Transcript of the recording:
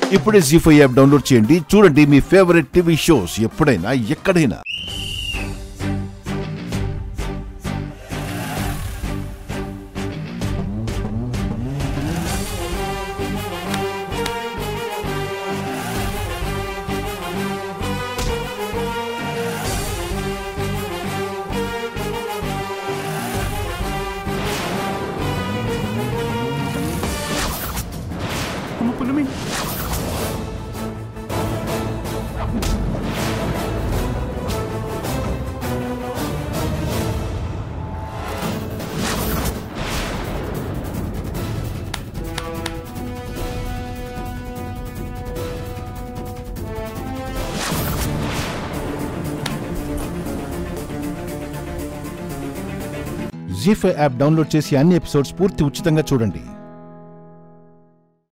ఇప్పుడే G five app download చేయండి చూడండి మీ ఫేవరెట్ టీవీ షోస్ ఎప్పుడైనా ఎక్కడైనా అమ్మ పుల్లమి జీ ఫైవ్ యాప్ డౌన్లోడ్ చేసి అన్ని ఎపిసోడ్స్ పూర్తి ఉచితంగా చూడండి